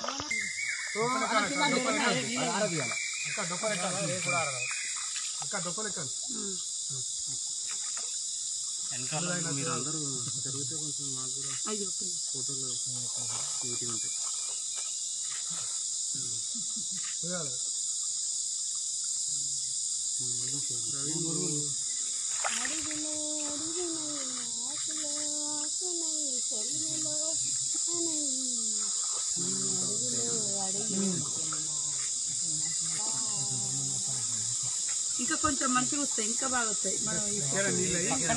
ఇంకా కొంచెం మంచిగా వస్తాయి ఇంకా బాగా వస్తాయి మనం ఈ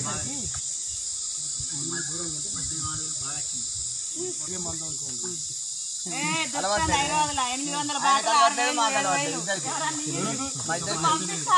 ఏ, దొరుకుతుంది హైదరాబాద్లో ఎనిమిది వందల బాటలు ఆరు వేలు, ఏడు వేలు. ఎవరన్నా పంపిస్తా.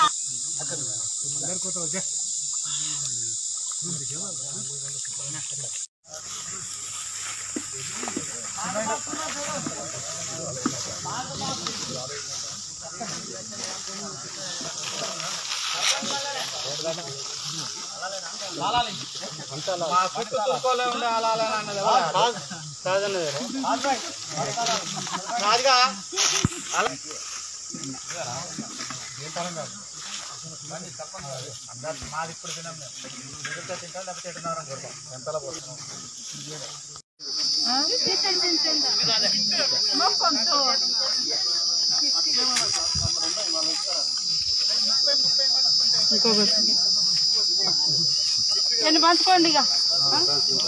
మొక్కంతో. ఇంకొకటి. ఎన్ని పంచుకోండి ఇక ఆ?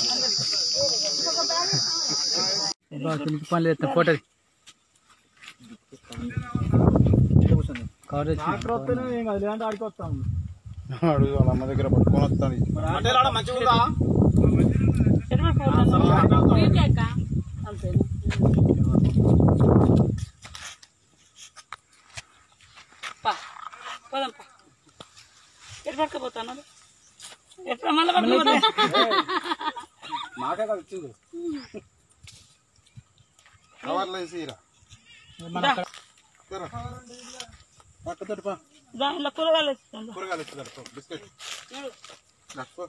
పని లేదు ఫోటో కవర్ అడుగు వాళ్ళ అమ్మ దగ్గర పట్టుకొని వస్తాను ఎనభై ఫోటోలు. వీకే అక్క. అంతేనా? పా పోదాం పా ఎటు పట్టుకపోతాను ఎట్లా మళ్ళీ పట్టుకుపోతా మాకే కదా ఇచ్చింది కవర్లో వేసి ఇరా పట్టుతోటి పా దానిలో కూరగాయలు వేస్తాను కూరగాయలు ఇస్తుంది బిస్కెట్ పో.